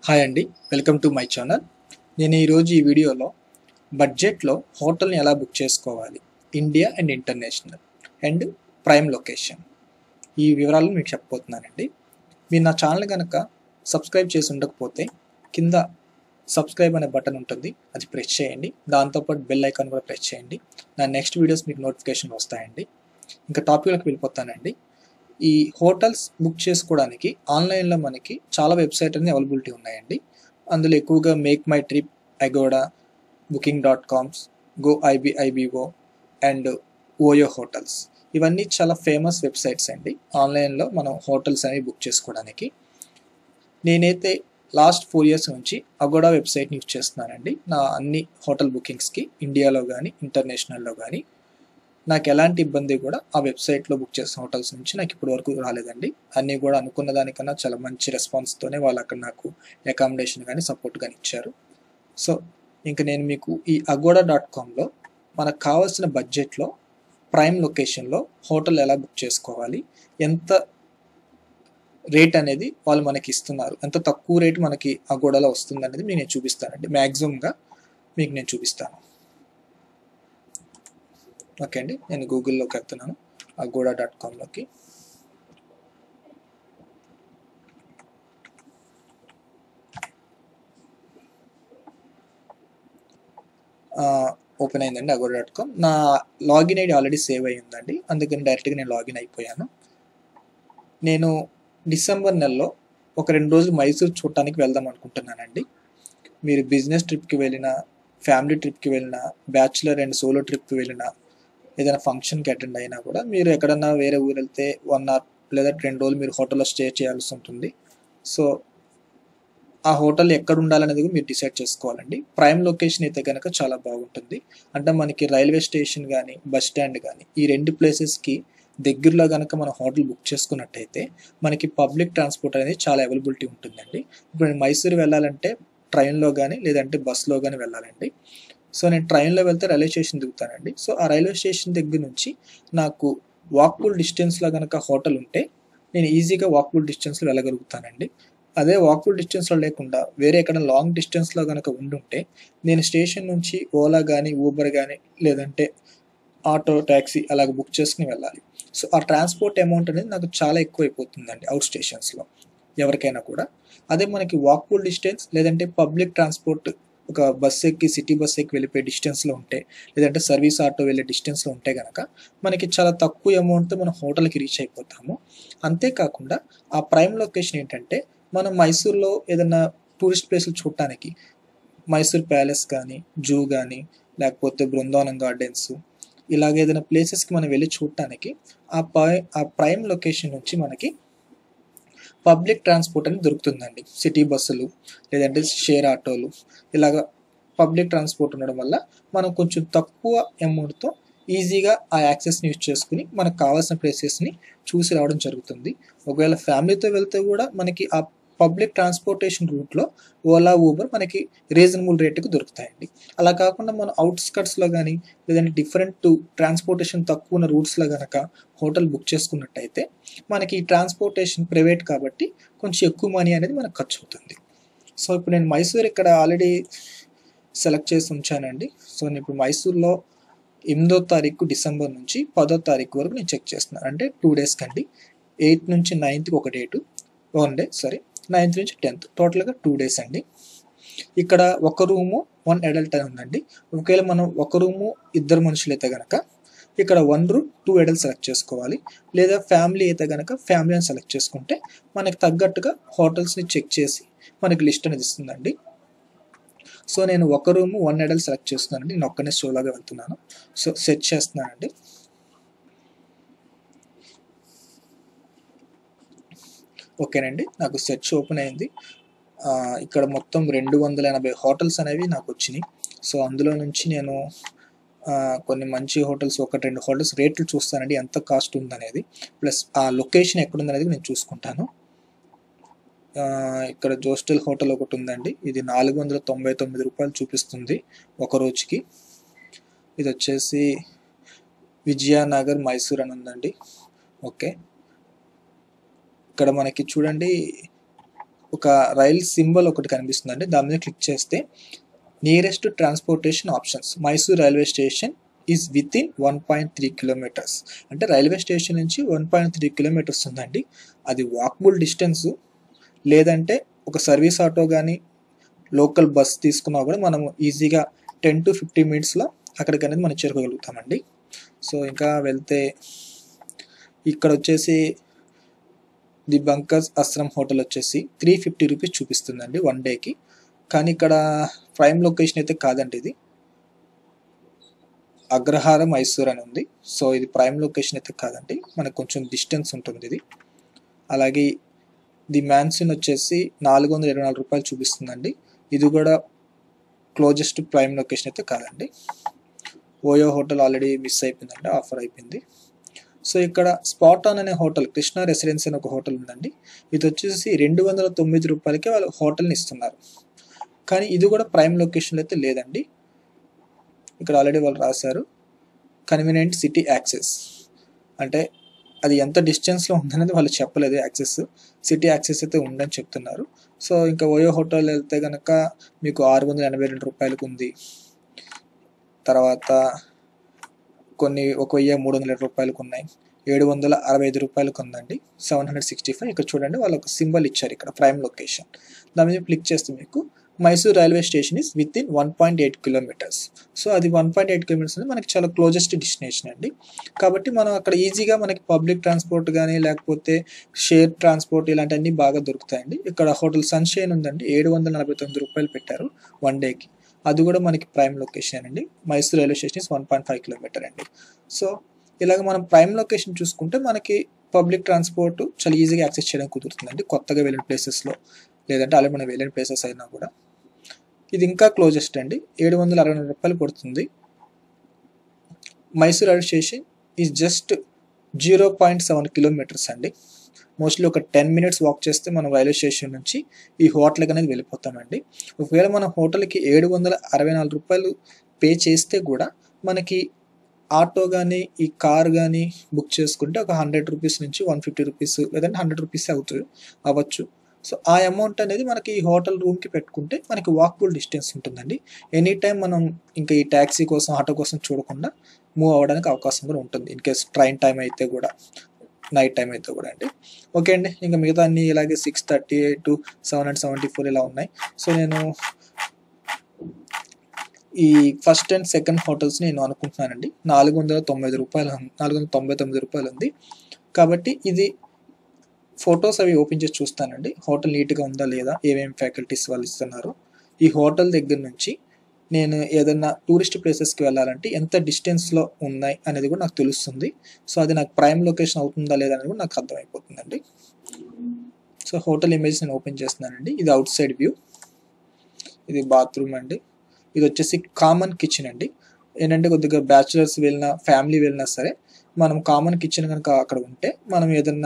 hi అండి welcome to my channel నేను ఈరోజు ఈ వీడియోలో బడ్జెట్లో హోటల్ని ఎలా బుక్ చేసుకోవాలి India and international and prime location ఈ వివరాలు మీకు చెప్పబోతున్నానండి మీరు నా ఛానల్ కనుక సబ్స్క్రైబ్ చేసి ఉండకపోతే కింద సబ్స్క్రైబ్ అనే బటన్ ఉంటుంది అది ప్రెస్ చేయండి దాంతోపాటు బెల్ ఐకాన్ కూడా ప్రెస్ చేయండి నా నెక్స్ట్ వీడియోస్ మీకు నోటిఫికేషన్ వస్తాయండి ఇంకా టాపిక్లోకి వెళ్ళిపోతానండి ఈ హోటల్స్ బుక్ చేసుకోవడానికి ఆన్లైన్లో మనకి చాలా వెబ్సైట్ అన్ని అవైలబిలిటీ ఉన్నాయండి అందులో ఎక్కువగా make my trip Agoda booking dot com's Goibibo and OYO hotels ఇవన్నీ చాలా ఫేమస్ వెబ్సైట్స్ అండి ఆన్లైన్లో మనం హోటల్స్ అనేవి బుక్ చేసుకోవడానికి నేనైతే లాస్ట్ ఫోర్ ఇయర్స్ నుంచి అగోడా వెబ్సైట్ని యూజ్ చేస్తున్నానండి నా అన్ని హోటల్ బుకింగ్స్కి ఇండియాలో కానీ ఇంటర్నేషనల్లో కానీ నాకు ఎలాంటి ఇబ్బంది కూడా ఆ వెబ్సైట్లో బుక్ చేసిన హోటల్స్ నుంచి నాకు ఇప్పటి వరకు రాలేదండి అన్నీ కూడా అనుకున్న దానికన్నా చాలా మంచి రెస్పాన్స్తోనే వాళ్ళు అక్కడ నాకు అకామిడేషన్ కానీ సపోర్ట్ కానీ ఇచ్చారు సో ఇంకా నేను మీకు ఈ అగోడా డాట్ కామ్లో మనకు కావాల్సిన బడ్జెట్లో ప్రైమ్ లొకేషన్లో హోటల్ ఎలా బుక్ చేసుకోవాలి ఎంత రేట్ అనేది వాళ్ళు మనకి ఇస్తున్నారు ఎంత తక్కువ రేట్ మనకి అగోడాలో వస్తుంది అనేది మీకు నేను చూపిస్తానండి మ్యాక్సిమంగా మీకు నేను చూపిస్తాను ఓకే అండి నేను గూగుల్లోకి వెళ్తున్నాను అగోడా డాట్ కామ్లోకి ఓపెన్ అయిందండి అగోడా డాట్ కామ్ నా లాగిన్ ఐడి ఆల్రెడీ సేవ్ అయ్యి ఉందండి అందుకని డైరెక్ట్గా నేను లాగిన్ అయిపోయాను నేను డిసెంబర్ నెలలో ఒక రెండు రోజులు మైసూర్ చూడటానికి వెళ్దాం అనుకుంటున్నానండి మీరు బిజినెస్ ట్రిప్కి వెళ్ళినా ఫ్యామిలీ ట్రిప్కి వెళ్ళినా బ్యాచులర్ అండ్ సోలో ట్రిప్కి వెళ్ళినా ఏదైనా ఫంక్షన్కి అటెండ్ అయినా కూడా మీరు ఎక్కడన్నా వేరే ఊరు వెళ్తే వన్ అవర్ లేదా రెండు రోజులు మీరు హోటల్లో స్టే చేయాల్సి ఉంటుంది సో ఆ హోటల్ ఎక్కడ ఉండాలనేది కూడా మీరు డిసైడ్ చేసుకోవాలండి ప్రైమ్ లొకేషన్ అయితే కనుక చాలా బాగుంటుంది అంటే మనకి రైల్వే స్టేషన్ కానీ బస్ స్టాండ్ కానీ ఈ రెండు ప్లేసెస్కి దగ్గరలో కనుక మనం హోటల్ బుక్ చేసుకున్నట్టయితే మనకి పబ్లిక్ ట్రాన్స్పోర్ట్ అనేది చాలా అవైలబిలిటీ ఉంటుందండి ఇప్పుడు నేను మైసూరు వెళ్ళాలంటే ట్రైన్లో కానీ లేదంటే బస్లో కానీ వెళ్ళాలండి సో నేను ట్రైన్లో వెళ్తే రైల్వే స్టేషన్ దిగుతానండి సో ఆ రైల్వే స్టేషన్ దగ్గర నుంచి నాకు వాక్బుల్ డిస్టెన్స్లో కనుక హోటల్ ఉంటే నేను ఈజీగా వాక్బుల్ డిస్టెన్స్లో వెళ్ళగలుగుతానండి అదే వాక్బుల్ డిస్టెన్స్లో లేకుండా వేరే ఎక్కడ లాంగ్ డిస్టెన్స్లో కనుక ఉండుంటే నేను స్టేషన్ నుంచి ఓలా కానీ ఊబర్ కానీ లేదంటే ఆటో ట్యాక్సీ అలాగ బుక్ చేసుకుని వెళ్ళాలి సో ఆ ట్రాన్స్పోర్ట్ అమౌంట్ అనేది నాకు చాలా ఎక్కువ అయిపోతుందండి అవుట్ స్టేషన్స్లో ఎవరికైనా కూడా అదే మనకి వాక్బుల్ డిస్టెన్స్ లేదంటే పబ్లిక్ ట్రాన్స్పోర్ట్ ఒక బస్ ఎక్కి సిటీ బస్ ఎక్కి వెళ్ళిపోయే డిస్టెన్స్లో ఉంటే లేదంటే సర్వీస్ ఆటో వెళ్ళే డిస్టెన్స్లో ఉంటే కనుక మనకి చాలా తక్కువ అమౌంట్తో మనం హోటల్కి రీచ్ అయిపోతాము అంతేకాకుండా ఆ ప్రైమ్ లొకేషన్ ఏంటంటే మనం మైసూర్లో ఏదైనా టూరిస్ట్ ప్లేసులు చూడటానికి మైసూర్ ప్యాలెస్ కానీ జూ కానీ లేకపోతే బృందావనం గార్డెన్స్ ఇలాగ ఏదైనా ప్లేసెస్కి మనం వెళ్ళి చూడటానికి ఆ పై ఆ ప్రైమ్ లొకేషన్ నుంచి మనకి పబ్లిక్ ట్రాన్స్పోర్ట్ అనేది దొరుకుతుందండి సిటీ బస్సులు లేదంటే షేర్ ఆటోలు ఇలాగ పబ్లిక్ ట్రాన్స్పోర్ట్ ఉండడం వల్ల మనం కొంచెం తక్కువ అమౌంట్తో ఈజీగా ఆ యాక్సెస్ని యూజ్ చేసుకుని మనకు కావాల్సిన ప్లేసెస్ని చూసి రావడం జరుగుతుంది ఒకవేళ ఫ్యామిలీతో వెళ్తే కూడా మనకి ఆ పబ్లిక్ ట్రాన్స్పోర్టేషన్ రూట్లో ఓలా ఊబర్ మనకి రీజనబుల్ రేటుకు దొరుకుతాయండి అలా కాకుండా మనం అవుట్స్కట్స్లో కానీ లేదంటే డిఫరెంట్ ట్రాన్స్పోర్టేషన్ తక్కువ ఉన్న రూట్స్లో కనుక హోటల్ బుక్ చేసుకున్నట్టయితే మనకి ఈ ట్రాన్స్పోర్టేషన్ ప్రైవేట్ కాబట్టి కొంచెం ఎక్కువ మనీ అనేది మనకు ఖర్చు అవుతుంది సో ఇప్పుడు నేను మైసూర్ ఇక్కడ ఆల్రెడీ సెలెక్ట్ చేసి ఉంచానండి సో నేను ఇప్పుడు మైసూర్లో ఎనిమిదో తారీఖు డిసెంబర్ నుంచి పదో తారీఖు వరకు నేను చెక్ చేస్తున్నాను అంటే టూ డేస్ కండి ఎయిత్ నుంచి నైన్త్కి ఒక date one day sorry ninth నుంచి టెన్త్ టోటల్గా టూ డేస్ అండి ఇక్కడ ఒక రూము వన్ అడల్ట్ అని ఉందండి ఒకవేళ మనం ఒక రూము ఇద్దరు మనుషులు అయితే కనుక ఇక్కడ one room two adult select చేసుకోవాలి లేదా ఫ్యామిలీ అయితే కనుక ఫ్యామిలీ అని సెలెక్ట్ చేసుకుంటే మనకి తగ్గట్టుగా హోటల్స్ని చెక్ చేసి మనకి లిస్ట్ అనేది ఇస్తుందండి సో నేను ఒక రూమ్ వన్ అడల్ట్ సెలెక్ట్ చేస్తున్నానండి నేను ఒక్కనే సోలాగా వెళ్తున్నాను సో సెట్ చేస్తున్నానండి ఓకేనండి నాకు సెర్చ్ ఓపెన్ అయింది ఇక్కడ మొత్తం రెండు వందల ఎనభై హోటల్స్ అనేవి నాకు వచ్చినాయి సో అందులో నుంచి నేను కొన్ని మంచి హోటల్స్ ఒకటి రెండు హోటల్స్ రేట్లు చూస్తానండి ఎంత కాస్ట్ ఉందనేది ప్లస్ ఆ లొకేషన్ ఎక్కడుందనేది నేను చూసుకుంటాను ఇక్కడ జోస్టల్ హోటల్ ఒకటి ఉందండి ఇది నాలుగు వందల తొంభై తొమ్మిది రూపాయలు చూపిస్తుంది ఒక రోజుకి ఇది వచ్చేసి విజయనగర్ మైసూర్ అని ఉందండి ఓకే ఇక్కడ మనకి చూడండి ఒక రైల్ సింబల్ ఒకటి కనిపిస్తుందండి దాని మీద క్లిక్ చేస్తే nearest transportation options Mysore railway station is within one point three kilometres అంటే రైల్వే స్టేషన్ నుంచి వన్ పాయింట్ త్రీ కిలోమీటర్స్ ఉందండి అది వాకబుల్ డిస్టెన్స్ లేదంటే ఒక సర్వీస్ ఆటో కానీ లోకల్ బస్ తీసుకున్నా కూడా మనము ఈజీగా టెన్ టు ఫిఫ్టీ మినిట్స్లో అక్కడికి అనేది మనం చేరుకోగలుగుతామండి సో ఇంకా వెళ్తే ఇక్కడ వచ్చేసి ది బంకర్స్ అస్రం హోటల్ వచ్చేసి త్రీ ఫిఫ్టీ రూపీస్ చూపిస్తుందండి వన్ డేకి కానీ ఇక్కడ ప్రైమ్ లొకేషన్ అయితే కాదండి ఇది అగ్రహార మైసూర్ అని ఉంది సో ఇది ప్రైమ్ లొకేషన్ అయితే కాదండి మనకు కొంచెం డిస్టెన్స్ ఉంటుంది ఇది అలాగే ది మ్యాన్సిన్ వచ్చేసి నాలుగు వందల ఇరవై నాలుగు రూపాయలు చూపిస్తుందండి ఇది కూడా క్లోజెస్ట్ ప్రైమ్ లొకేషన్ అయితే కాదండి ఓయో హోటల్ ఆల్రెడీ మిస్ అయిపోయిందండి ఆఫర్ అయిపోయింది సో ఇక్కడ స్పాట్ ఆన్ అనే హోటల్ కృష్ణ రెసిడెన్సీ అని ఒక హోటల్ ఉందండి ఇది వచ్చేసి రెండు వందల తొమ్మిది రూపాయలకి వాళ్ళు హోటల్ని ఇస్తున్నారు కానీ ఇది కూడా ప్రైమ్ లొకేషన్లో అయితే లేదండి ఇక్కడ ఆల్రెడీ వాళ్ళు రాశారు కన్వీనియంట్ సిటీ యాక్సెస్ అంటే అది ఎంత డిస్టెన్స్లో ఉందనేది వాళ్ళు చెప్పలేదు యాక్సెస్ సిటీ యాక్సెస్ అయితే ఉందని చెప్తున్నారు సో ఇంకా ఓయో హోటల్ వెళ్తే కనుక మీకు ఆరు వందల ఎనభై రెండు రూపాయలకు ఉంది తర్వాత కొన్ని ఒక వెయ్యి మూడు వందల రూపాయలకు ఉన్నాయి ఏడు వందల అరవై ఐదు రూపాయలకు ఉందండి సెవెన్ హండ్రెడ్ సిక్స్టీ ఫైవ్ ఇక్కడ చూడండి వాళ్ళు ఒక సింబల్ ఇచ్చారు ఇక్కడ ప్రైమ్ లొకేషన్ దాని మీద క్లిక్ చేస్తే మీకు Mysore railway station is within one point eight kilometres so అది వన్ పాయింట్ ఎయిట్ కిలోమీటర్స్ అనేది మనకి చాలా క్లోజెస్ట్ డెస్టినేషన్ అండి కాబట్టి మనం అక్కడ ఈజీగా మనకి పబ్లిక్ ట్రాన్స్పోర్ట్ కానీ లేకపోతే షేర్ ట్రాన్స్పోర్ట్ ఇలాంటివన్నీ బాగా దొరుకుతాయండి ఇక్కడ హోటల్ సన్షైన్ ఉందండి ఏడు వందల నలభై తొమ్మిది రూపాయలు పెట్టారు వన్ డేకి అది కూడా మనకి ప్రైమ్ లొకేషన్ అండి Mysore railway station is one point five kilometre అండి సో ఇలాగ మనం ప్రైమ్ లొకేషన్ చూసుకుంటే మనకి పబ్లిక్ ట్రాన్స్పోర్ట్ చాలా ఈజీగా యాక్సెస్ చేయడం కుదురుతుందండి కొత్తగా వెళ్ళిన ప్లేసెస్లో లేదంటే అలా మనం వెళ్ళిన ప్లేసెస్ అయినా కూడా ఇది ఇంకా క్లోజెస్ట్ అండి ఏడు వందల అరవై నాలుగు రూపాయలు పడుతుంది Mysore railway station is just zero point seven kilometres అండి మోస్ట్లీ ఒక టెన్ మినిట్స్ వాక్ చేస్తే మనం రైల్వే స్టేషన్ నుంచి ఈ హోటల్కి అనేది వెళ్ళిపోతామండి ఒకవేళ మన హోటల్కి ఏడు వందల అరవై నాలుగు రూపాయలు పే చేస్తే కూడా మనకి ఆటో కానీ ఈ కార్ కానీ బుక్ చేసుకుంటే ఒక హండ్రెడ్ రూపీస్ నుంచి వన్ ఫిఫ్టీ రూపీస్ లేదంటే హండ్రెడ్ రూపీస్ అవుతుంది అవ్వచ్చు సో ఆ అమౌంట్ అనేది మనకి ఈ హోటల్ రూమ్కి పెట్టుకుంటే మనకి వాక్బుల్ డిస్టెన్స్ ఉంటుందండి ఎనీ టైం మనం ఇంకా ఈ ట్యాక్సీ కోసం ఆటో కోసం చూడకుండా మూవ్ అవ్వడానికి అవకాశం కూడా ఉంటుంది ఇన్ కేస్ ట్రైన్ టైం అయితే కూడా నైట్ టైం అయితే కూడా అండి ఓకే అండి ఇంకా మిగతా అన్ని ఇలాగే six thirty eight to seven hundred seventy four ఇలా ఉన్నాయి సో నేను ఈ ఫస్ట్ అండ్ సెకండ్ హోటల్స్ నేను అనుకుంటున్నానండి నాలుగు వందల తొంభై రూపాయలు నాలుగు వందల తొంభై తొమ్మిది రూపాయలు ఉంది కాబట్టి ఇది ఫొటోస్ అవి ఓపెన్ చేసి చూస్తానండి హోటల్ నీట్గా ఉందా లేదా ఏమేమి ఫ్యాకల్టీస్ వాళ్ళు ఇస్తున్నారు ఈ హోటల్ దగ్గర నుంచి నేను ఏదైనా టూరిస్ట్ ప్లేసెస్కి వెళ్ళాలంటే ఎంత డిస్టెన్స్లో ఉన్నాయి అనేది కూడా నాకు తెలుస్తుంది సో అది నాకు ప్రైమ్ లొకేషన్ అవుతుందా లేదా అనేది కూడా నాకు అర్థమైపోతుందండి సో హోటల్ ఇమేజ్ నేను ఓపెన్ చేస్తున్నానండి ఇది అవుట్ సైడ్ వ్యూ ఇది బాత్రూమ్ అండి ఇది వచ్చేసి కామన్ కిచెన్ అండి ఏంటంటే కొద్దిగా బ్యాచులర్స్ వెళ్ళినా ఫ్యామిలీ వెళ్ళినా సరే మనం కామన్ కిచెన్ కనుక అక్కడ ఉంటే మనం ఏదన్నా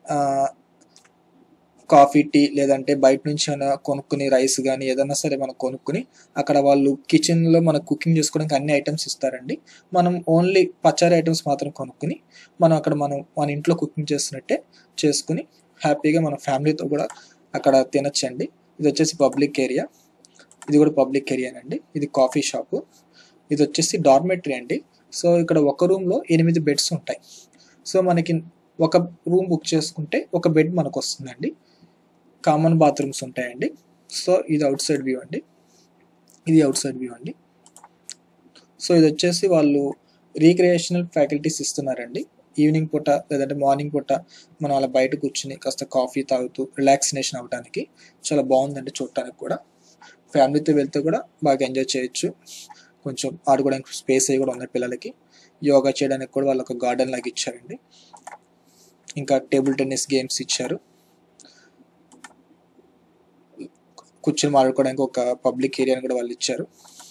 కాఫీ టీ లేదంటే బయట నుంచి ఏమైనా కొనుక్కుని రైస్ కానీ ఏదైనా సరే మనం కొనుక్కుని అక్కడ వాళ్ళు కిచెన్లో మనకు కుకింగ్ చేసుకోవడానికి అన్ని ఐటమ్స్ ఇస్తారండి మనం ఓన్లీ పచారీ ఐటమ్స్ మాత్రం కొనుక్కుని మనం అక్కడ మనం మన ఇంట్లో కుకింగ్ చేస్తున్నట్టే చేసుకుని హ్యాపీగా మన ఫ్యామిలీతో కూడా అక్కడ తినచ్చండి ఇది వచ్చేసి పబ్లిక్ ఏరియా ఇది కూడా పబ్లిక్ ఏరియానండి ఇది కాఫీ షాపు ఇది వచ్చేసి డార్మెటరీ అండి సో ఇక్కడ ఒక రూమ్లో ఎనిమిది బెడ్స్ ఉంటాయి సో మనకి ఒక రూమ్ బుక్ చేసుకుంటే ఒక బెడ్ మనకు వస్తుందండి కామన్ బాత్రూమ్స్ ఉంటాయండి సో ఇది అవుట్ సైడ్ వ్యూ అండి ఇది అవుట్ సైడ్ వ్యూ అండి సో ఇది వచ్చేసి వాళ్ళు రీక్రియేషనల్ ఫ్యాకల్టీస్ ఇస్తున్నారండి ఈవినింగ్ పూట లేదంటే మార్నింగ్ పూట మనం అలా బయట కూర్చుని కాస్త కాఫీ తాగుతూ రిలాక్సినేషన్ అవ్వడానికి చాలా బాగుందండి చూడటానికి కూడా ఫ్యామిలీతో వెళ్తే కూడా బాగా ఎంజాయ్ చేయొచ్చు కొంచెం ఆడుకోవడానికి స్పేస్ అవి కూడా ఉన్నాయి పిల్లలకి యోగా చేయడానికి కూడా వాళ్ళు ఒక గార్డెన్ లాగా ఇచ్చారండి ఇంకా టేబుల్ టెన్నిస్ గేమ్స్ ఇచ్చారు కూర్చొని మాట్లాడుకోవడానికి ఒక పబ్లిక్ ఏరియాని కూడా వాళ్ళు ఇచ్చారు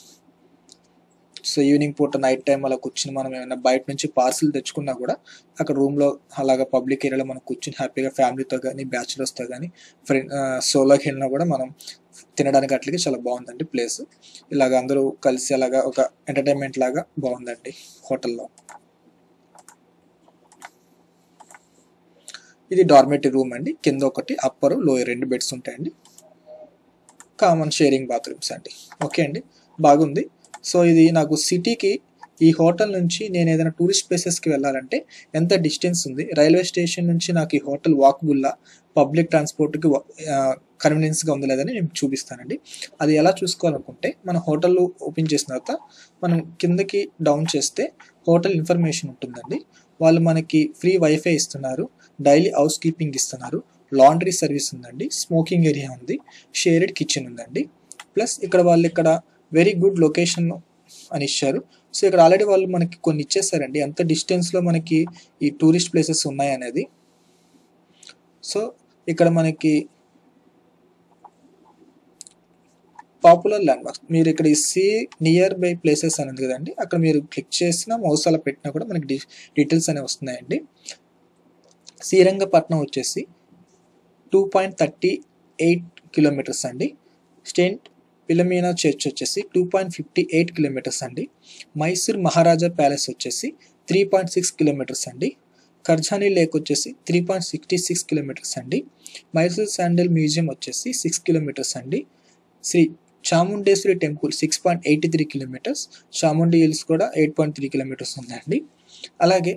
సో ఈవినింగ్ పూట నైట్ టైం అలా కూర్చుని మనం ఏమైనా బయట నుంచి పార్సిల్ తెచ్చుకున్నా కూడా అక్కడ రూమ్లో అలాగా పబ్లిక్ ఏరియాలో మనం కూర్చుని హ్యాపీగా ఫ్యామిలీతో కానీ బ్యాచులర్స్తో కానీ ఫ్రెండ్ సోలోకి వెళ్ళినా కూడా మనం తినడానికి అట్లకి చాలా బాగుందండి ప్లేస్ ఇలాగ అందరూ కలిసి అలాగా ఒక ఎంటర్టైన్మెంట్ లాగా బాగుందండి హోటల్లో ఇది డార్మెటరీ రూమ్ అండి కింద ఒకటి అప్పర్ లోయర్ రెండు బెడ్స్ ఉంటాయండి కామన్ షేరింగ్ బాత్రూమ్స్ అండి ఓకే అండి బాగుంది సో ఇది నాకు సిటీకి ఈ హోటల్ నుంచి నేను ఏదైనా టూరిస్ట్ ప్లేసెస్కి వెళ్ళాలంటే ఎంత డిస్టెన్స్ ఉంది రైల్వే స్టేషన్ నుంచి నాకు ఈ హోటల్ వాకబుల్లా పబ్లిక్ ట్రాన్స్పోర్ట్కి కన్వీనియన్స్గా ఉంది లేదని నేను చూపిస్తానండి అది ఎలా చూసుకోవాలనుకుంటే మన హోటల్ ఓపెన్ చేసిన తర్వాత మనం కిందకి డౌన్ చేస్తే హోటల్ ఇన్ఫర్మేషన్ ఉంటుందండి వాళ్ళు మనకి ఫ్రీ వైఫై ఇస్తున్నారు డైలీ హౌస్ కీపింగ్ ఇస్తున్నారు లాండ్రీ సర్వీస్ ఉందండి స్మోకింగ్ ఏరియా ఉంది షేరెడ్ కిచెన్ ఉందండి ప్లస్ ఇక్కడ వాళ్ళు ఇక్కడ వెరీ గుడ్ లొకేషన్ అని ఇచ్చారు సో ఇక్కడ ఆల్రెడీ వాళ్ళు మనకి కొన్ని ఇచ్చేసారండి ఎంత డిస్టెన్స్లో మనకి ఈ టూరిస్ట్ ప్లేసెస్ ఉన్నాయి అనేది సో ఇక్కడ మనకి పాపులర్ ల్యాండ్ మార్క్స్ మీరు ఇక్కడ ఈ సీ నియర్ బై ప్లేసెస్ అని ఉంది కదండి అక్కడ మీరు క్లిక్ చేసిన మౌస్ అలా పెట్టినా కూడా మనకి డీటెయిల్స్ అనేవి వస్తున్నాయండి శ్రీరంగపట్నం వచ్చేసి two point thirty eight kilometres అండి స్టెంట్ పిలమీనా చర్చ్ వచ్చేసి two point fifty eight kilometres అండి మైసూర్ మహారాజా ప్యాలెస్ వచ్చేసి త్రీ పాయింట్ సిక్స్ కిలోమీటర్స్ అండి కర్జానీ లేక్ వచ్చేసి three point sixty six kilometres అండి మైసూర్ శాండల్ మ్యూజియం వచ్చేసి సిక్స్ కిలోమీటర్స్ అండి Shri Chamundeshwari temple six point eighty three kilometres Chamundi hills కూడా ఎయిట్ పాయింట్ త్రీ కిలోమీటర్స్ ఉందండి అలాగే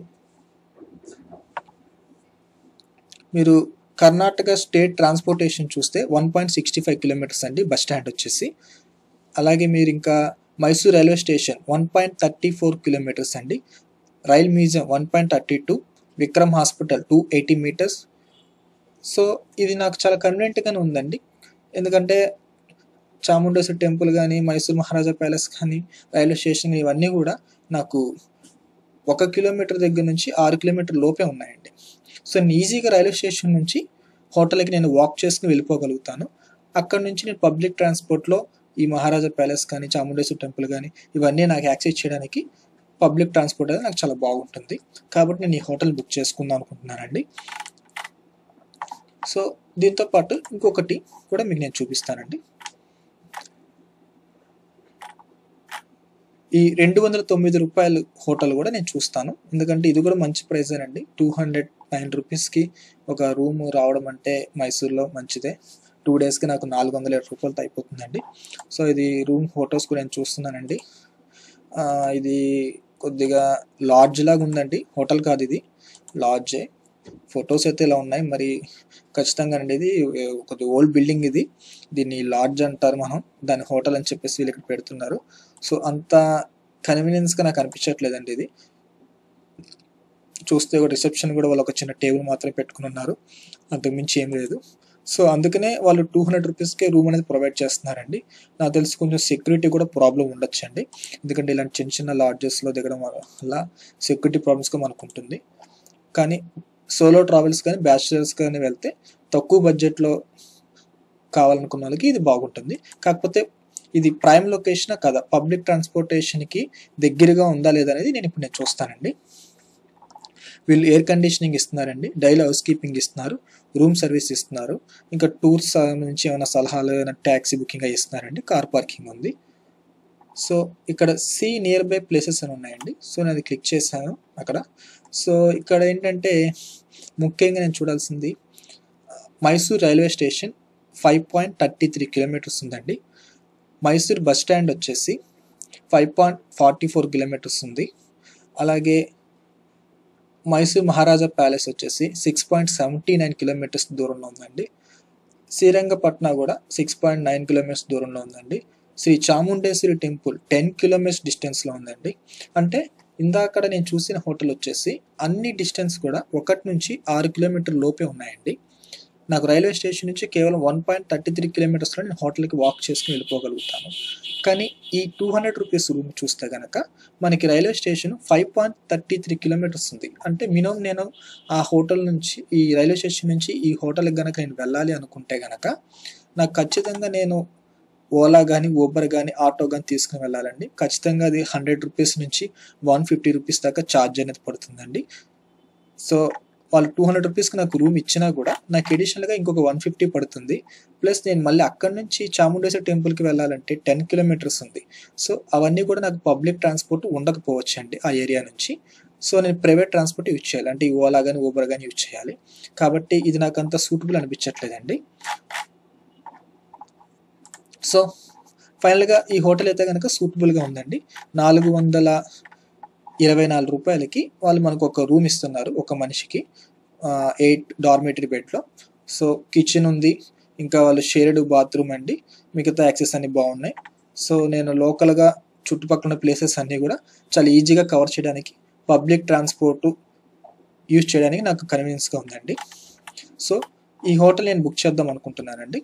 మీరు కర్ణాటక స్టేట్ ట్రాన్స్పోర్టేషన్ చూస్తే one point sixty five kilometres అండి బస్ స్టాండ్ వచ్చేసి అలాగే మీరు ఇంకా Mysore railway station one point thirty four kilometres అండి rail museum one point thirty two Vikram hospital two eighty metres so ఇది నాకు చాలా కన్వీనియంట్గానే ఉందండి ఎందుకంటే చాముండేశ్వరి టెంపుల్ కానీ మైసూర్ మహారాజా ప్యాలెస్ కానీ రైల్వే స్టేషన్ ఇవన్నీ కూడా నాకు ఒక కిలోమీటర్ దగ్గర నుంచి ఆరు కిలోమీటర్ లోపే ఉన్నాయండి సో నేను ఈజీగా రైల్వే స్టేషన్ నుంచి హోటల్కి నేను వాక్ చేసుకుని వెళ్ళిపోగలుగుతాను అక్కడ నుంచి నేను పబ్లిక్ ట్రాన్స్పోర్ట్లో ఈ మహారాజా ప్యాలెస్ కానీ చాముండేశ్వరి టెంపుల్ కానీ ఇవన్నీ నాకు యాక్సెస్ చేయడానికి పబ్లిక్ ట్రాన్స్పోర్ట్ అనేది నాకు చాలా బాగుంటుంది కాబట్టి నేను ఈ హోటల్ బుక్ చేసుకుందాం అనుకుంటున్నానండి సో దీంతో పాటు ఇంకొకటి కూడా మీకు నేను చూపిస్తానండి ఈ రెండు వందల తొమ్మిది రూపాయలు హోటల్ కూడా నేను చూస్తాను ఎందుకంటే ఇది కూడా మంచి ప్రైస్ అండి టూ హండ్రెడ్ నైన్ రూపీస్కి ఒక రూమ్ రావడం అంటే మైసూర్లో మంచిదే టూ డేస్కి నాకు నాలుగు వందల ఏడు రూపాయలతో అయిపోతుందండి సో ఇది రూమ్ ఫొటోస్ కూడా నేను చూస్తున్నానండి ఆ, ఇది కొద్దిగా లాడ్జ్ లాగా ఉందండి హోటల్ కాదు ఇది లాడ్జే ఫొటోస్ అయితే ఇలా ఉన్నాయి మరి ఖచ్చితంగా అండి ఇది ఏ, కొద్ది ఓల్డ్ బిల్డింగ్ ఇది దీన్ని లాడ్జ్ అంటారు మనం దాన్ని హోటల్ అని చెప్పేసి వీళ్ళు ఇక్కడ పెడుతున్నారు సో అంత కన్వీనియన్స్గా నాకు అనిపించట్లేదండి ఇది చూస్తే ఒక రిసెప్షన్ కూడా వాళ్ళు ఒక చిన్న టేబుల్ మాత్రమే పెట్టుకుని ఉన్నారు అంతకుమించి ఏం లేదు సో అందుకనే వాళ్ళు టూ హండ్రెడ్ రూపీస్కే రూమ్ అనేది ప్రొవైడ్ చేస్తున్నారండి నాకు తెలిసి కొంచెం సెక్యూరిటీ కూడా ప్రాబ్లం ఉండొచ్చండి ఎందుకంటే ఇలాంటి చిన్న చిన్న లాడ్జెస్లో దిగడం వల్ల సెక్యూరిటీ ప్రాబ్లమ్స్గా మనకు ఉంటుంది కానీ సోలో ట్రావెల్స్ కానీ బ్యాచిలర్స్ కానీ వెళ్తే తక్కువ బడ్జెట్లో కావాలనుకున్న వాళ్ళకి ఇది బాగుంటుంది కాకపోతే ఇది ప్రైమ్ లొకేషన్ కదా పబ్లిక్ ట్రాన్స్పోర్టేషన్కి దగ్గరగా ఉందా లేదా అనేది నేను ఇప్పుడు నేను చూస్తానండి వీళ్ళు ఎయిర్ కండిషనింగ్ ఇస్తున్నారండి డైలీ హౌస్ కీపింగ్ ఇస్తున్నారు రూమ్ సర్వీస్ ఇస్తున్నారు ఇంకా టూర్స్ సంబంధించి ఏమైనా సలహాలు ఏమైనా ట్యాక్సీ బుకింగ్ అవి ఇస్తున్నారండి కార్ పార్కింగ్ ఉంది సో ఇక్కడ సి నియర్ బై ప్లేసెస్ అని ఉన్నాయండి సో నేను అది క్లిక్ చేశాను అక్కడ సో ఇక్కడ ఏంటంటే ముఖ్యంగా నేను చూడాల్సింది Mysore railway station five point thirty three kilometres ఉందండి మైసూర్ బస్ స్టాండ్ వచ్చేసి five point forty four kilometres ఉంది అలాగే మైసూర్ మహారాజా ప్యాలెస్ వచ్చేసి six point seventy nine kilometres దూరంలో ఉందండి శ్రీరంగపట్న కూడా సిక్స్ పాయింట్ నైన్ కిలోమీటర్స్ దూరంలో ఉందండి Shri Chamundeshwari temple ten kilometres డిస్టెన్స్లో ఉందండి అంటే ఇందాకడ నేను చూసిన హోటల్ వచ్చేసి అన్ని డిస్టెన్స్ కూడా ఒకటి నుంచి ఆరు కిలోమీటర్ లోపే ఉన్నాయండి నాకు రైల్వే స్టేషన్ నుంచి కేవలం వన్ పాయింట్ థర్టీ త్రీ కిలోమీటర్స్లో నేను హోటల్కి వాక్ చేసుకుని వెళ్ళిపోగలుగుతాను కానీ ఈ టూ హండ్రెడ్ రూపీస్ రూమ్ చూస్తే కనుక మనకి railway station five point thirty three kilometres ఉంది అంటే మినిమం నేను ఆ హోటల్ నుంచి ఈ రైల్వే స్టేషన్ నుంచి ఈ హోటల్కి కనుక నేను వెళ్ళాలి అనుకుంటే కనుక నాకు ఖచ్చితంగా నేను ఓలా కానీ ఊబర్ కానీ ఆటో కానీ తీసుకుని వెళ్ళాలండి ఖచ్చితంగా అది హండ్రెడ్ రూపీస్ నుంచి వన్ ఫిఫ్టీ రూపీస్ దాకా ఛార్జ్ అనేది పడుతుందండి సో వాళ్ళు టూ హండ్రెడ్ రూపీస్కి నాకు రూమ్ ఇచ్చినా కూడా నాకు ఎడిషనల్గా ఇంకొక వన్ ఫిఫ్టీ పడుతుంది ప్లస్ నేను మళ్ళీ అక్కడి నుంచి చాముండేశ్వరి టెంపుల్కి వెళ్ళాలంటే టెన్ కిలోమీటర్స్ ఉంది సో అవన్నీ కూడా నాకు పబ్లిక్ ట్రాన్స్పోర్ట్ ఉండకపోవచ్చు అండి ఆ ఏరియా నుంచి సో నేను ప్రైవేట్ ట్రాన్స్పోర్ట్ యూజ్ చేయాలి అంటే ఈ ఓలా కానీ ఊబర్ కానీ యూజ్ చేయాలి కాబట్టి ఇది నాకు అంత సూటబుల్ అనిపించట్లేదండి సో ఫైనల్గా ఈ హోటల్ అయితే కనుక సూటబుల్గా ఉందండి నాలుగు వందల ఇరవై నాలుగు రూపాయలకి వాళ్ళు మనకు ఒక రూమ్ ఇస్తున్నారు ఒక మనిషికి ఎయిట్ డార్మేటరీ బెడ్లో సో కిచెన్ ఉంది ఇంకా వాళ్ళు షేర్డ్ బాత్రూమ్ అండి మిగతా యాక్సెస్ అన్ని బాగున్నాయి సో నేను లోకల్గా చుట్టుపక్కల ఉన్న ప్లేసెస్ అన్నీ కూడా చాలా ఈజీగా కవర్ చేయడానికి పబ్లిక్ ట్రాన్స్పోర్ట్ యూజ్ చేయడానికి నాకు కన్వీనియన్స్గా ఉందండి సో ఈ హోటల్ నేను బుక్ చేద్దాం అనుకుంటున్నానండి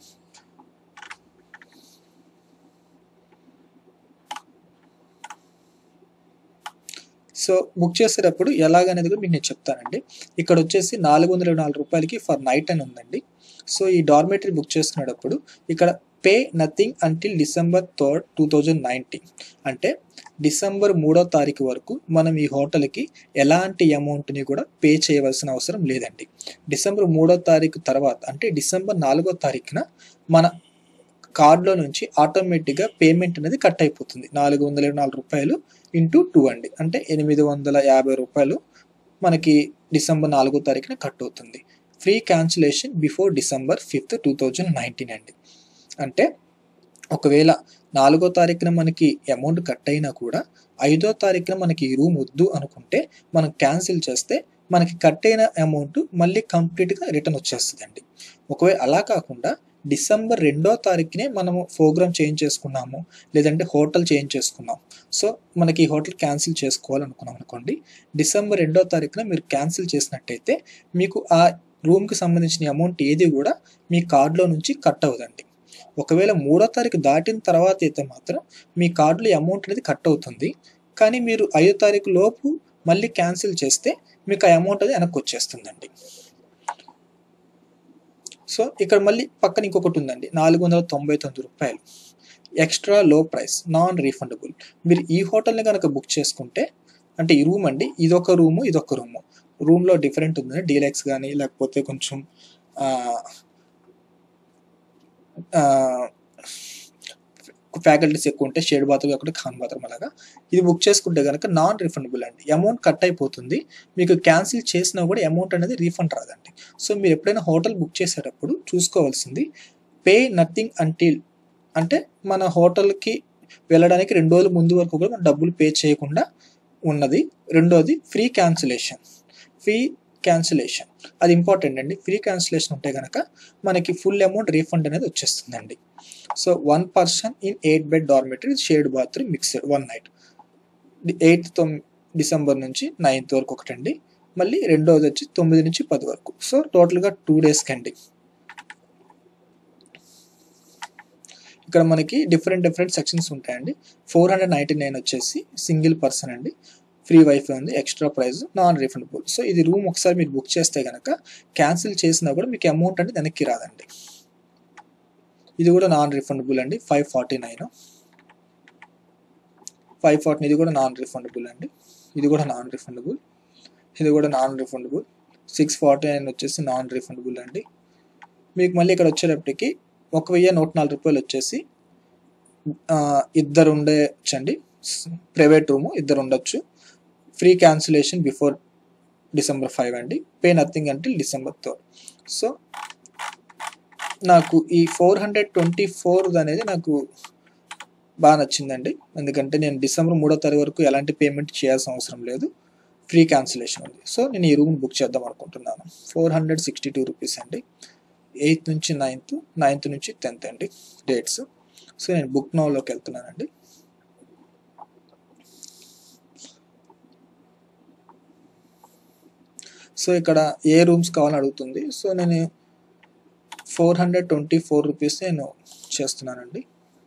సో బుక్ చేసేటప్పుడు ఎలాగనేది కూడా మీకు నేను చెప్తానండి ఇక్కడ వచ్చేసి నాలుగు వందల నాలుగు రూపాయలకి ఫర్ నైట్ అని ఉందండి సో ఈ డార్మేటరీ బుక్ చేసుకునేటప్పుడు ఇక్కడ pay nothing until December third two thousand nineteen అంటే డిసెంబర్ మూడో తారీఖు వరకు మనం ఈ హోటల్కి ఎలాంటి అమౌంట్ని కూడా పే చేయవలసిన అవసరం లేదండి డిసెంబర్ మూడో తారీఖు తర్వాత అంటే డిసెంబర్ నాలుగో తారీఖున మన కార్డులో నుంచి ఆటోమేటిక్గా పేమెంట్ అనేది కట్ అయిపోతుంది నాలుగు వందల ఇరవై నాలుగు రూపాయలు ఇంటూ టూ అండి అంటే ఎనిమిది వందల యాభై రూపాయలు మనకి డిసెంబర్ నాలుగో తారీఖున కట్ అవుతుంది free cancellation before December fifth two thousand nineteen అండి అంటే ఒకవేళ నాలుగో తారీఖున మనకి అమౌంట్ కట్ అయినా కూడా ఐదో తారీఖున మనకి ఈ రూమ్ వద్దు అనుకుంటే మనం క్యాన్సిల్ చేస్తే మనకి కట్ అయిన అమౌంట్ మళ్ళీ కంప్లీట్గా రిటర్న్ వచ్చేస్తుందండి ఒకవేళ అలా కాకుండా డిసెంబర్ రెండో తారీఖునే మనము ప్రోగ్రామ్ చేంజ్ చేసుకున్నాము లేదంటే హోటల్ చేంజ్ చేసుకున్నాం సో మనకి ఈ హోటల్ క్యాన్సిల్ చేసుకోవాలనుకున్నాం అనుకోండి డిసెంబర్ రెండో తారీఖున మీరు క్యాన్సిల్ చేసినట్టయితే మీకు ఆ రూమ్కి సంబంధించిన అమౌంట్ ఏది కూడా మీ కార్డులో నుంచి కట్ అవ్వదండి ఒకవేళ మూడో తారీఖు దాటిన తర్వాత అయితే మాత్రం మీ కార్డులో అమౌంట్ అనేది కట్ అవుతుంది కానీ మీరు ఐదో తారీఖు లోపు మళ్ళీ క్యాన్సిల్ చేస్తే మీకు ఆ అమౌంట్ అది వెనక్కి వచ్చేస్తుందండి సో ఇక్కడ మళ్ళీ పక్కన ఇంకొకటి ఉందండి నాలుగు వందల తొంభై తొమ్మిది రూపాయలు ఎక్స్ట్రా లో ప్రైస్ నాన్ రీఫండబుల్ మీరు ఈ హోటల్ని కనుక బుక్ చేసుకుంటే అంటే ఈ రూమ్ అండి ఇదొక రూము ఇదొక రూము రూమ్లో డిఫరెంట్ ఉందండి డీలెక్స్ కానీ లేకపోతే కొంచెం ఫ్యాకల్టీస్ ఎక్కువ ఉంటే షేడ్ బాత్రూమ్ కాకుండా ఖాన్ బాత్రూమ్ అలాగా ఇది బుక్ చేసుకుంటే కనుక నాన్ రిఫండబుల్ అండి అమౌంట్ కట్ అయిపోతుంది మీకు క్యాన్సిల్ చేసినా కూడా అమౌంట్ అనేది రీఫండ్ రాదండి సో మీరు ఎప్పుడైనా హోటల్ బుక్ చేసేటప్పుడు చూసుకోవాల్సింది పే నథింగ్ అంటిల్ అంటే మన హోటల్కి వెళ్ళడానికి రెండు రోజుల ముందు వరకు కూడా మనం డబ్బులు పే చేయకుండా ఉన్నది రెండోది ఫ్రీ క్యాన్సిలేషన్ ఫ్రీ క్యాన్సిలేషన్ అది ఇంపార్టెంట్ అండి ఫ్రీ క్యాన్సిలేషన్ ఉంటే కనుక మనకి ఫుల్ అమౌంట్ రీఫండ్ అనేది వచ్చేస్తుందండి so one person in eight bed dormitory shared bathroom mixed one night eighth తొమ్ డిసెంబర్ నుంచి నైన్త్ వరకు ఒకటండి మళ్ళీ రెండోది వచ్చి తొమ్మిది నుంచి పది వరకు సో టోటల్గా టూ డేస్కి అండి ఇక్కడ మనకి డిఫరెంట్ డిఫరెంట్ సెక్షన్స్ ఉంటాయండి ఫోర్ హండ్రెడ్ నైంటీ నైన్ వచ్చేసి సింగిల్ పర్సన్ అండి ఫ్రీ వైఫై ఉంది extra price non refundable so ఇది రూమ్ ఒకసారి మీరు బుక్ చేస్తే కనుక క్యాన్సిల్ చేసినా కూడా మీకు అమౌంట్ అనేది వెనక్కి రాదండి ఇది కూడా నాన్ రిఫండబుల్ అండి five forty nine five forty ఇది కూడా నాన్ రిఫండబుల్ అండి ఇది కూడా నాన్ రిఫండబుల్ ఇది కూడా non refundable six forty nine వచ్చేసి నాన్ రిఫండబుల్ అండి మీకు మళ్ళీ ఇక్కడ వచ్చేటప్పటికి ఒక వెయ్యి నూట నాలుగు రూపాయలు వచ్చేసి ఇద్దరు ఉండొచ్చండి ప్రైవేట్ రూము ఇద్దరు ఉండొచ్చు free cancellation before December five అండి పే నథింగ్ అంటే డిసెంబర్ థర్డ్ సో నాకు ఈ ఫోర్ హండ్రెడ్ ట్వంటీ ఫోర్ అనేది నాకు బాగా నచ్చిందండి ఎందుకంటే నేను డిసెంబర్ మూడో తారీఖు వరకు ఎలాంటి పేమెంట్ చేయాల్సిన అవసరం లేదు ఫ్రీ క్యాన్సిలేషన్ ఉంది సో నేను ఈ రూమ్ బుక్ చేద్దాం అనుకుంటున్నాను four hundred sixty two rupees అండి ఎయిత్ నుంచి నైన్త్ నైన్త్ నుంచి టెన్త్ అండి డేట్స్ సో నేను బుక్ నోలోకి వెళ్తున్నానండి సో ఇక్కడ ఏ రూమ్స్ కావాలని అడుగుతుంది సో నేను four hundred twenty four rupees నేను చేస్తున్నానండి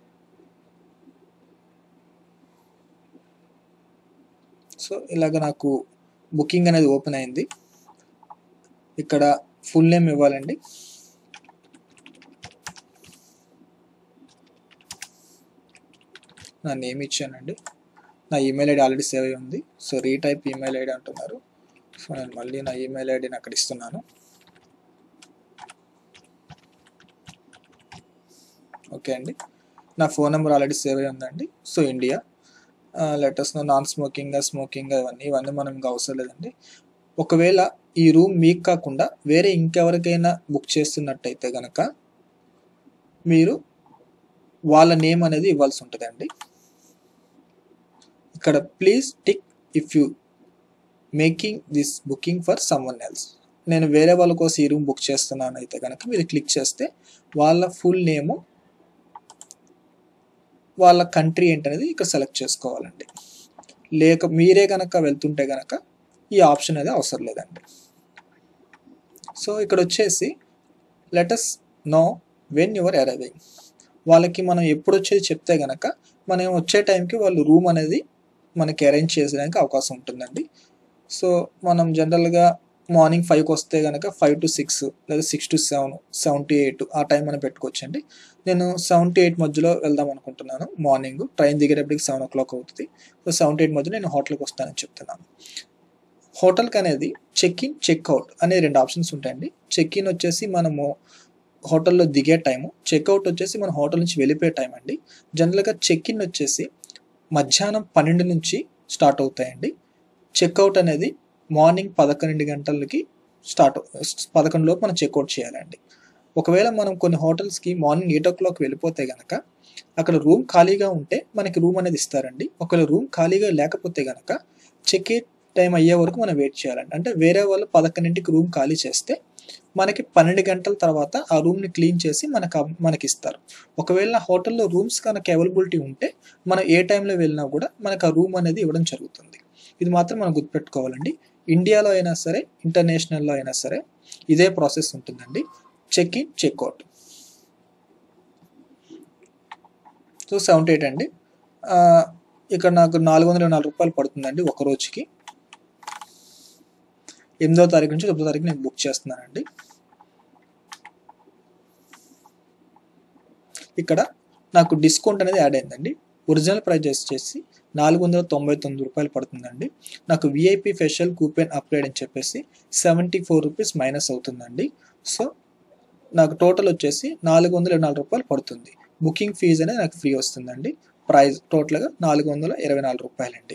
సో ఇలాగ నాకు బుకింగ్ అనేది ఓపెన్ అయింది ఇక్కడ ఫుల్ నేమ్ ఇవ్వాలండి నా నేమ్ ఇచ్చానండి నా ఈమెయిల్ ఐడి ఆల్రెడీ సేవ్ అయి ఉంది సో రీటైప్ ఈమెయిల్ ఐడి అంటున్నారు సో నేను మళ్ళీ నా ఈమెయిల్ ఐడిని అక్కడ ఇస్తున్నాను ఓకే అండి నా ఫోన్ నెంబర్ ఆల్రెడీ సేవ్ అయి ఉందండి so India letters non smoking smoking ఇవన్నీ ఇవన్నీ మనం ఇంకా అవసరం లేదండి ఒకవేళ ఈ రూమ్ మీకు కాకుండా వేరే ఇంకెవరికైనా బుక్ చేస్తున్నట్టయితే కనుక మీరు వాళ్ళ నేమ్ అనేది ఇవ్వాల్సి ఉంటుందండి ఇక్కడ please tick if you making this booking for someone else నేను వేరే వాళ్ళ కోసం ఈ రూమ్ బుక్ చేస్తున్నాను అయితే కనుక మీరు క్లిక్ చేస్తే వాళ్ళ ఫుల్ నేము వాళ్ళ కంట్రీ ఏంటనేది ఇక్కడ సెలెక్ట్ చేసుకోవాలండి లేక మీరే కనుక వెళ్తుంటే కనుక ఈ ఆప్షన్ అనేది అవసరం లేదండి సో ఇక్కడ వచ్చేసి let us know when your arriving వాళ్ళకి మనం ఎప్పుడు వచ్చేది చెప్తే కనుక మనం వచ్చే టైంకి వాళ్ళు రూమ్ అనేది మనకి అరేంజ్ చేసేదానికి అవకాశం ఉంటుందండి సో మనం జనరల్గా మార్నింగ్ ఫైవ్కి వస్తే కనుక ఫైవ్ టు సిక్స్ లేదా six to seven seven to eight ఆ టైం మనం పెట్టుకోవచ్చండి నేను సెవెన్ టు ఎయిట్ మధ్యలో వెళ్దాం అనుకుంటున్నాను మార్నింగ్ ట్రైన్ దిగేటప్పటికి సెవెన్ ఓ క్లాక్ అవుతుంది సో సెవెన్ టు ఎయిట్ మధ్యలో నేను హోటల్కి వస్తానని చెప్తున్నాను హోటల్కి అనేది చెక్ ఇన్ చెక్ అవుట్ అనే రెండు ఆప్షన్స్ ఉంటాయండి చెక్ ఇన్ వచ్చేసి మనము హోటల్లో దిగే టైము చెక్అవుట్ వచ్చేసి మన హోటల్ నుంచి వెళ్ళిపోయే టైం అండి జనరల్గా చెక్ ఇన్ వచ్చేసి మధ్యాహ్నం పన్నెండు నుంచి స్టార్ట్ అవుతాయండి చెక్అవుట్ అనేది మార్నింగ్ పదకొండు గంటలకి స్టార్ట్ పదకొండు లోపు మనం చెక్అవుట్ చేయాలండి ఒకవేళ మనం కొన్ని హోటల్స్కి మార్నింగ్ ఎయిట్ ఓ క్లాక్ వెళ్ళిపోతే కనుక అక్కడ రూమ్ ఖాళీగా ఉంటే మనకి రూమ్ అనేది ఇస్తారండి ఒకవేళ రూమ్ ఖాళీగా లేకపోతే కనుక చెక్ టైం అయ్యే వరకు మనం వెయిట్ చేయాలండి అంటే వేరే వాళ్ళు పదకొండింటికి రూమ్ ఖాళీ చేస్తే మనకి పన్నెండు గంటల తర్వాత ఆ రూమ్ని క్లీన్ చేసి మనకు మనకి ఇస్తారు ఒకవేళ హోటల్లో రూమ్స్ కనుక అవైలబిలిటీ ఉంటే మనం ఏ టైంలో వెళ్ళినా కూడా మనకు ఆ రూమ్ అనేది ఇవ్వడం జరుగుతుంది ఇది మాత్రం మనం గుర్తుపెట్టుకోవాలండి ఇండియాలో అయినా సరే ఇంటర్నేషనల్లో అయినా సరే ఇదే ప్రాసెస్ ఉంటుందండి check in checkout so seventy eight అండి ఇక్కడ నాకు నాలుగు వందల నాలుగు రూపాయలు పడుతుందండి ఒక రోజుకి ఎనిమిదో తారీఖు నుంచి తొమ్మిదో తారీఖు నేను బుక్ చేస్తున్నానండి ఇక్కడ నాకు డిస్కౌంట్ అనేది యాడ్ అయిందండి ఒరిజినల్ ప్రైస్ వచ్చేసి నాలుగు వందల తొంభై తొమ్మిది రూపాయలు పడుతుందండి నాకు విఐపి ఫెషియల్ కూపెన్ అప్గ్రేడ్ అని చెప్పేసి సెవెంటీ ఫోర్ రూపీస్ మైనస్ అవుతుందండి సో నాకు టోటల్ వచ్చేసి నాలుగు వందల నాలుగు రూపాయలు పడుతుంది బుకింగ్ ఫీజు అనేది నాకు ఫ్రీ వస్తుందండి ప్రైస్ టోటల్గా నాలుగు వందల ఇరవై నాలుగు రూపాయలండి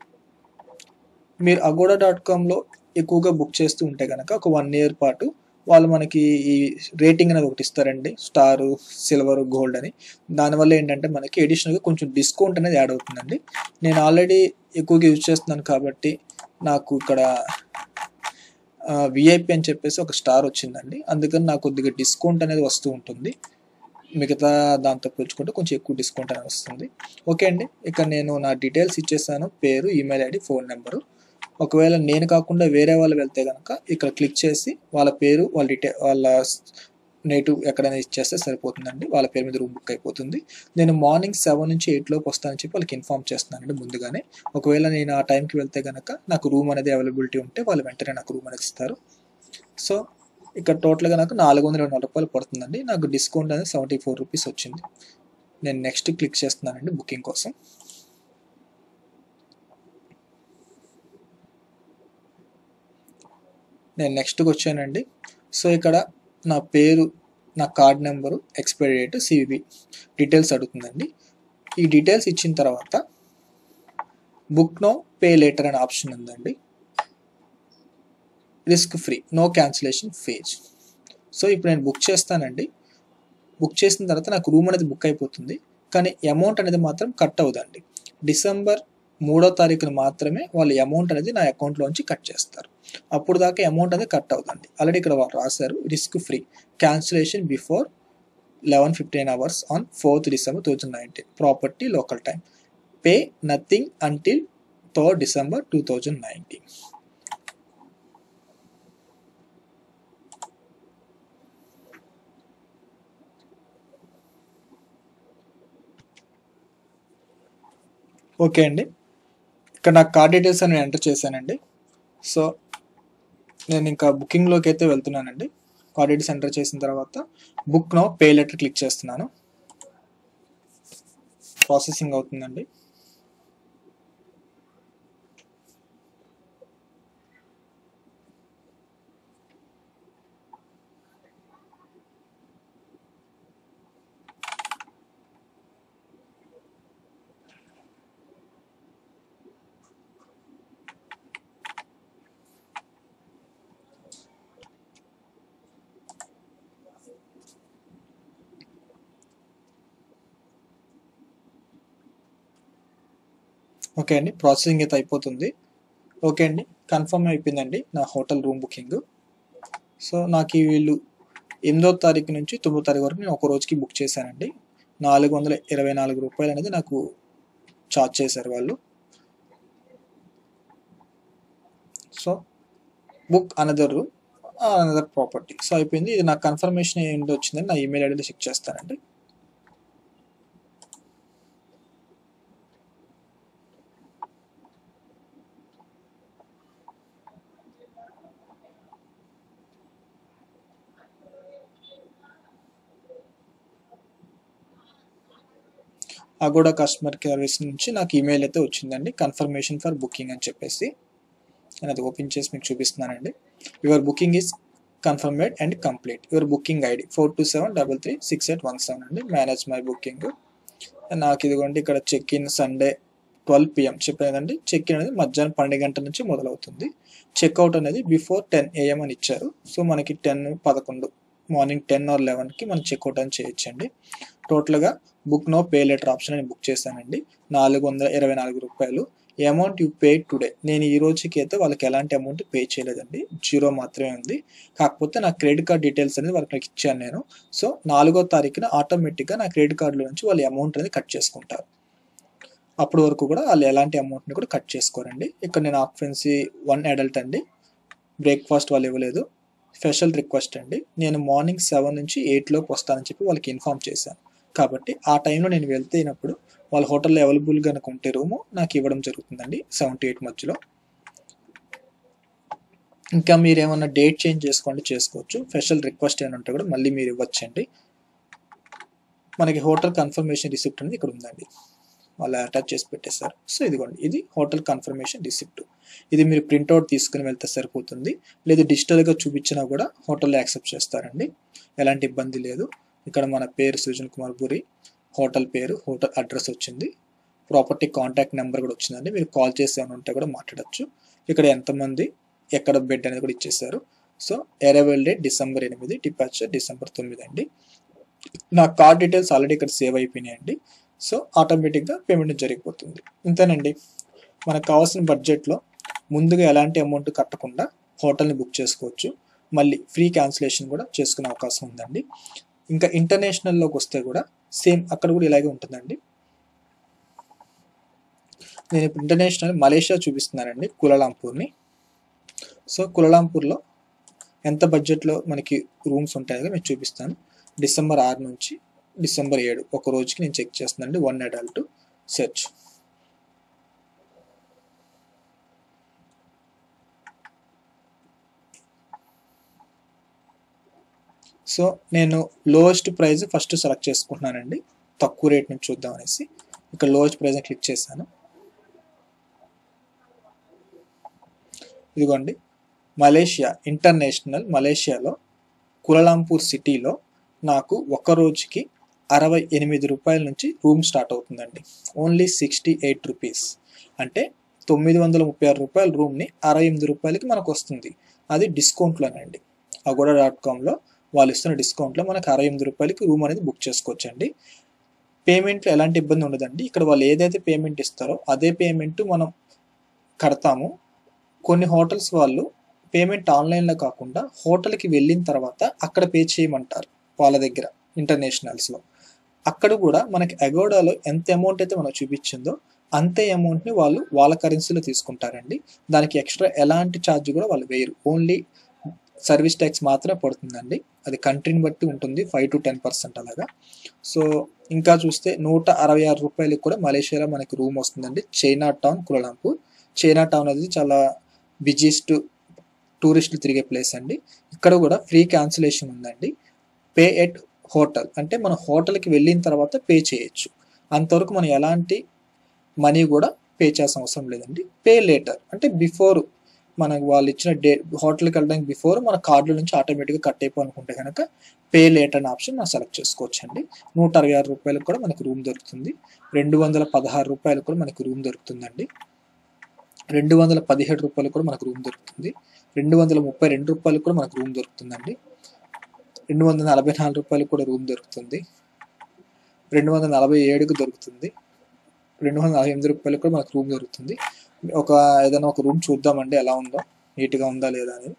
మీరు అగోడా డాట్ కామ్లో ఎక్కువగా బుక్ చేస్తూ ఉంటే కనుక ఒక వన్ ఇయర్ పాటు వాళ్ళు మనకి ఈ రేటింగ్ అనేది ఒకటి ఇస్తారండి స్టారు సిల్వర్ గోల్డ్ అని దానివల్ల ఏంటంటే మనకి ఎడిషనల్గా కొంచెం డిస్కౌంట్ అనేది యాడ్ అవుతుందండి నేను ఆల్రెడీ ఎక్కువగా యూజ్ చేస్తున్నాను కాబట్టి నాకు ఇక్కడ విఐపి అని చెప్పేసి ఒక స్టార్ వచ్చిందండి అందుకని నాకు కొద్దిగా డిస్కౌంట్ అనేది వస్తూ ఉంటుంది మిగతా దాంతో పోల్చుకుంటే కొంచెం ఎక్కువ డిస్కౌంట్ అనేది వస్తుంది ఓకే అండి ఇక నేను నా డీటెయిల్స్ ఇచ్చేసాను పేరు ఈమెయిల్ ఐడి ఫోన్ నెంబరు ఒకవేళ నేను కాకుండా వేరే వాళ్ళు వెళ్తే కనుక ఇక్కడ క్లిక్ చేసి వాళ్ళ పేరు వాళ్ళ డీటెయిల్ వాళ్ళ నేటివ్ ఎక్కడైనా ఇచ్చేస్తే సరిపోతుందండి వాళ్ళ పేరు మీద రూమ్ బుక్ అయిపోతుంది నేను మార్నింగ్ సెవెన్ నుంచి ఎయిట్ లోపు వస్తానని చెప్పి వాళ్ళకి ఇన్ఫామ్ చేస్తున్నానండి ముందుగానే ఒకవేళ నేను ఆ టైంకి వెళ్తే కనుక నాకు రూమ్ అనేది అవైలబిలిటీ ఉంటే వాళ్ళు వెంటనే నాకు రూమ్ అనేది ఇస్తారు సో ఇక్కడ టోటల్గా నాకు నాలుగు వందల ఇరవై నాలుగు రూపాయలు పడుతుందండి నాకు డిస్కౌంట్ అనేది సెవెంటీ ఫోర్ రూపీస్ వచ్చింది నేను నెక్స్ట్ క్లిక్ చేస్తున్నానండి బుకింగ్ కోసం నేను నెక్స్ట్కి వచ్చానండి సో ఇక్కడ నా పేరు నా card number expiry date CV details అడుగుతుందండి ఈ డీటెయిల్స్ ఇచ్చిన తర్వాత బుక్ నో పే లేటర్ అనే ఆప్షన్ ఉందండి risk free no cancellation fees so ఇప్పుడు నేను బుక్ చేస్తానండి బుక్ చేసిన తర్వాత నాకు రూమ్ అనేది బుక్ అయిపోతుంది కానీ అమౌంట్ అనేది మాత్రం కట్ అవుదండి డిసెంబర్ మూడో తారీఖున మాత్రమే వాళ్ళు అమౌంట్ అనేది నా అకౌంట్లోంచి కట్ చేస్తారు అప్పుడు దాకా అమౌంట్ అనేది కట్ అవుతుంది ఆల్రెడీ ఇక్కడ వాళ్ళు రాశారు risk free cancellation before eleven fifteen hours on fourth December two thousand nineteen property local time pay nothing until third December two thousand nineteen okay అండి ఇక్కడ నా కార్డ్ డీటెయిల్స్ అని ఎంటర్ చేశానండి సో నేను ఇంకా బుకింగ్లోకి అయితే వెళ్తున్నానండి కార్డ్ డీటెయిల్స్ ఎంటర్ చేసిన తర్వాత book no pay later click చేస్తున్నాను ప్రాసెసింగ్ అవుతుందండి ఓకే అండి ప్రాసెసింగ్ అయితే అయిపోతుంది ఓకే అండి కన్ఫర్మ్ అయిపోయిందండి నా హోటల్ రూమ్ బుకింగ్ సో నాకు ఈ వీళ్ళు ఎనిమిదో తారీఖు నుంచి తొమ్మిదో తారీఖు వరకు నేను ఒక రోజుకి బుక్ చేశానండి నాలుగు వందల ఇరవై నాలుగు రూపాయలు అనేది నాకు చార్జ్ చేశారు వాళ్ళు so book another room another property so అయిపోయింది ఇది నాకు కన్ఫర్మేషన్ ఏంటి వచ్చిందని నా ఈమెయిల్ ఐడిలో చెక్ చేస్తానండి అగోడా కస్టమర్ సర్వీస్ నుంచి నాకు ఈమెయిల్ అయితే వచ్చిందండి కన్ఫర్మేషన్ ఫర్ బుకింగ్ అని చెప్పేసి నేను అది ఓపెన్ చేసి మీకు చూపిస్తున్నానండి your booking is confirmed and complete your booking ID four two seven double three six eight one seven అండి మేనేజ్ మై బుకింగ్ నాకు ఇదిగోండి ఇక్కడ check in Sunday twelve PM చెప్పేదండి చెక్ ఇన్ అనేది మధ్యాహ్నం పన్నెండు గంటల నుంచి మొదలవుతుంది చెక్అవుట్ అనేది బిఫోర్ టెన్ ఏఎం అని ఇచ్చారు సో మనకి టెన్ పదకొండు మార్నింగ్ టెన్ ఆర్ లెవెన్కి మనం చెక్అవుట్ అని చేయొచ్చండి టోటల్గా book no pay later option అని బుక్ చేశానండి నాలుగు వందల ఇరవై నాలుగు రూపాయలు అమౌంట్ యూ పే టుడే నేను ఈ రోజుకి అయితే వాళ్ళకి ఎలాంటి అమౌంట్ పే చేయలేదండి జీరో మాత్రమే ఉంది కాకపోతే నా క్రెడిట్ కార్డ్ డీటెయిల్స్ అనేది వాళ్ళకి నాకు ఇచ్చాను నేను సో నాలుగో తారీఖున ఆటోమేటిక్గా నా క్రెడిట్ కార్డులో నుంచి వాళ్ళు అమౌంట్ అనేది కట్ చేసుకుంటారు అప్పటి వరకు కూడా వాళ్ళు ఎలాంటి అమౌంట్ని కూడా కట్ చేసుకోరండి ఇక్కడ నేను ఆక్యుపెన్సీ వన్ అడల్ట్ అండి బ్రేక్ఫాస్ట్ వాళ్ళు ఇవ్వలేదు స్పెషల్ రిక్వెస్ట్ అండి నేను మార్నింగ్ సెవెన్ నుంచి ఎయిట్లోకి వస్తానని చెప్పి వాళ్ళకి ఇన్ఫామ్ చేశాను కాబట్టి ఆ టైంలో నేను వెళ్తేనప్పుడు వాళ్ళ హోటల్లో అవైలబుల్ కనుక ఉంటే రూము నాకు ఇవ్వడం జరుగుతుందండి సెవెన్ టు ఎయిట్ మధ్యలో ఇంకా మీరు ఏమన్నా డేట్ చేంజ్ చేసుకోండి చేసుకోవచ్చు స్పెషల్ రిక్వెస్ట్ ఏమైనా ఉంటే కూడా మళ్ళీ మీరు ఇవ్వచ్చండి మనకి హోటల్ కన్ఫర్మేషన్ రిసిప్ట్ అనేది ఇక్కడ ఉందండి వాళ్ళు అటాచ్ చేసి పెట్టేశారు సో ఇదిగోండి ఇది హోటల్ కన్ఫర్మేషన్ రిసిప్ట్ ఇది మీరు ప్రింట్అవుట్ తీసుకుని వెళ్తే సరిపోతుంది లేదు డిజిటల్గా చూపించినా కూడా హోటల్లో యాక్సెప్ట్ చేస్తారండి ఎలాంటి ఇబ్బంది లేదు ఇక్కడ మన పేరు సృజన్ కుమార్ పూరి హోటల్ పేరు హోటల్ అడ్రస్ వచ్చింది ప్రాపర్టీ కాంటాక్ట్ నెంబర్ కూడా వచ్చిందండి మీరు కాల్ చేసి ఏమైనా ఉంటే కూడా మాట్లాడచ్చు ఇక్కడ ఎంతమంది ఎక్కడ బెడ్ అనేది కూడా ఇచ్చేసారు సో ఎరవెల్ డేట్ డిసెంబర్ ఎనిమిది డిపార్చర్ డిసెంబర్ తొమ్మిది అండి నా కార్డ్ డీటెయిల్స్ ఆల్రెడీ ఇక్కడ సేవ్ అయిపోయినాయండి సో ఆటోమేటిక్గా పేమెంట్ జరిగిపోతుంది ఇంతేనండి మనకు కావాల్సిన బడ్జెట్లో ముందుగా ఎలాంటి అమౌంట్ కట్టకుండా హోటల్ని బుక్ చేసుకోవచ్చు మళ్ళీ ఫ్రీ క్యాన్సిలేషన్ కూడా చేసుకునే అవకాశం ఉందండి ఇంకా ఇంటర్నేషనల్లోకి వస్తే కూడా సేమ్ అక్కడ కూడా ఇలాగే ఉంటుందండి నేను ఇప్పుడు ఇంటర్నేషనల్ మలేషియా చూపిస్తున్నానండి కులాలంపూర్ని సో కులాలంపూర్లో ఎంత బడ్జెట్లో మనకి రూమ్స్ ఉంటాయో నేను చూపిస్తాను డిసెంబర్ ఆరు నుంచి డిసెంబర్ ఏడు ఒక రోజుకి నేను చెక్ చేస్తున్నానండి వన్ అడల్ట్ సెర్చ్ సో నేను లోయెస్ట్ ప్రైస్ ఫస్ట్ సెలెక్ట్ చేసుకుంటున్నానండి తక్కువ రేట్ నుంచి చూద్దాం అనేసి ఇక్కడ లోయెస్ట్ ప్రైస్ క్లిక్ చేశాను ఇదిగోండి మలేషియా ఇంటర్నేషనల్ మలేషియాలో కులాలంపూర్ సిటీలో నాకు ఒక రోజుకి అరవై ఎనిమిది రూపాయల నుంచి రూమ్ స్టార్ట్ అవుతుందండి ఓన్లీ సిక్స్టీ ఎయిట్ రూపీస్ అంటే తొమ్మిది వందల ముప్పై ఆరు రూపాయల రూమ్ని అరవై ఎనిమిది రూపాయలకి మనకు వస్తుంది అది డిస్కౌంట్లోనండి అగోడా డాట్ కామ్లో వాళ్ళు ఇస్తున్న డిస్కౌంట్లో మనకు అరవై ఎనిమిది రూపాయలకి రూమ్ అనేది బుక్ చేసుకోవచ్చండి పేమెంట్లో ఎలాంటి ఇబ్బంది ఉండదండి ఇక్కడ వాళ్ళు ఏదైతే పేమెంట్ ఇస్తారో అదే పేమెంట్ మనం కడతాము కొన్ని హోటల్స్ వాళ్ళు పేమెంట్ ఆన్లైన్లో కాకుండా హోటల్కి వెళ్ళిన తర్వాత అక్కడ పే చేయమంటారు వాళ్ళ దగ్గర ఇంటర్నేషనల్స్లో అక్కడ కూడా మనకి అగోడాలో ఎంత అమౌంట్ అయితే మనకు చూపించిందో అంతే అమౌంట్ని వాళ్ళు వాళ్ళ కరెన్సీలో తీసుకుంటారండి దానికి ఎక్స్ట్రా ఎలాంటి ఛార్జ్ కూడా వాళ్ళు వేయరు ఓన్లీ సర్వీస్ ట్యాక్స్ మాత్రమే పడుతుందండి అది కంట్రీని బట్టి ఉంటుంది ఫైవ్ టు టెన్ పర్సెంట్ అలాగా సో ఇంకా చూస్తే నూట అరవై ఆరు రూపాయలకి కూడా మలేషియాలో మనకి రూమ్ వస్తుందండి Chinatown Kuala Lumpur Chinatown అనేది చాలా బిజీస్ట్ టూరిస్టులు తిరిగే ప్లేస్ అండి ఇక్కడ కూడా ఫ్రీ క్యాన్సిలేషన్ ఉందండి పే ఎట్ హోటల్ అంటే మన హోటల్కి వెళ్ళిన తర్వాత పే చేయొచ్చు అంతవరకు మనం ఎలాంటి మనీ కూడా పే చేయాల్సిన అవసరం లేదండి పే లేటర్ అంటే బిఫోర్ మనకు వాళ్ళు ఇచ్చిన డే హోటల్కి వెళ్ళడానికి బిఫోర్ మన కార్డుల నుంచి ఆటోమేటిక్గా కట్ అయిపోవాలనుకుంటే కనుక పే లేట్ అనే ఆప్షన్ మనం సెలెక్ట్ చేసుకోవచ్చు అండి నూట అరవై ఆరు రూపాయలకు కూడా మనకు రూమ్ దొరుకుతుంది రెండు వందల పదహారు రూపాయలకు కూడా మనకు రూమ్ దొరుకుతుందండి రెండు వందల పదిహేడు రూపాయలకు కూడా మనకు రూమ్ దొరుకుతుంది రెండు వందల ముప్పై రెండు రూపాయలకు కూడా మనకు రూమ్ దొరుకుతుందండి రెండు వందల నలభై నాలుగు రూపాయలకు కూడా రూమ్ దొరుకుతుంది రెండు వందల నలభై ఏడుకు దొరుకుతుంది రెండు వందల నలభై ఎనిమిది రూపాయలు కూడా మనకు రూమ్ దొరుకుతుంది ఒక ఏదైనా ఒక రూమ్ చూద్దామండి ఎలా ఉందో నీట్గా ఉందా లేదా అనేది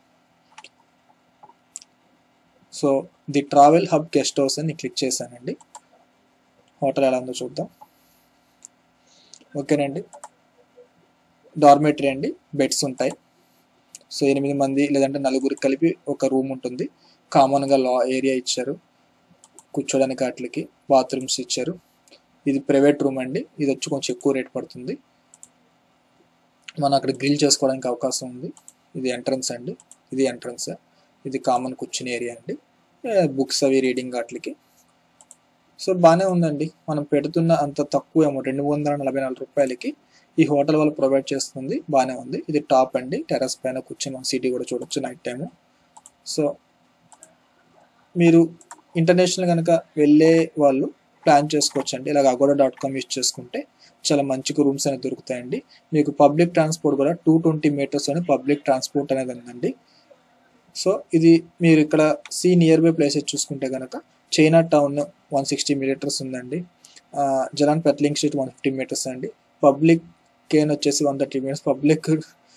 so the travel hub guest house అని క్లిక్ చేశానండి హోటల్ ఎలా ఉందో చూద్దాం ఓకేనండి డార్మెటరీ అండి బెడ్స్ ఉంటాయి సో ఎనిమిది మంది లేదంటే నలుగురికి కలిపి ఒక రూమ్ ఉంటుంది కామన్గా లా ఏరియా ఇచ్చారు కూర్చోడానికి వాటికి బాత్రూమ్స్ ఇచ్చారు ఇది ప్రైవేట్ రూమ్ అండి ఇది వచ్చి కొంచెం ఎక్కువ రేట్ పడుతుంది మనం అక్కడ గ్రిల్ చేసుకోవడానికి అవకాశం ఉంది ఇది ఎంట్రన్స్ అండి ఇది ఎంట్రన్స్ ఇది కామన్ కూర్చుని ఏరియా అండి బుక్స్ అవి రీడింగ్ వాటికి సో బాగానే ఉందండి మనం పెడుతున్న అంత తక్కువ అమౌంట్ రెండు వందల నలభై నాలుగు రూపాయలకి ఈ హోటల్ వాళ్ళు ప్రొవైడ్ చేస్తుంది బాగానే ఉంది ఇది టాప్ అండి టెర్రస్ పైన కూర్చొని మనం సిటీ కూడా చూడొచ్చు నైట్ టైము సో మీరు ఇంటర్నేషనల్ కనుక వెళ్ళే వాళ్ళు ప్లాన్ చేసుకోవచ్చు అండి ఇలాగ అగోడా డాట్ కామ్ యూస్ చేసుకుంటే చాలా మంచిగా రూమ్స్ అనేది దొరుకుతాయండి మీకు పబ్లిక్ ట్రాన్స్పోర్ట్ కూడా టూ ట్వంటీ మీటర్స్ అని పబ్లిక్ ట్రాన్స్పోర్ట్ అనేది ఉందండి సో ఇది మీరు ఇక్కడ సి నియర్ బై ప్లేసెస్ చూసుకుంటే కనుక Chinatown one sixty meters ఉందండి Jalan Petaling street one fifty meters అండి పబ్లిక్ కేన్ వచ్చేసి వన్ థర్టీ మీటర్స్ పబ్లిక్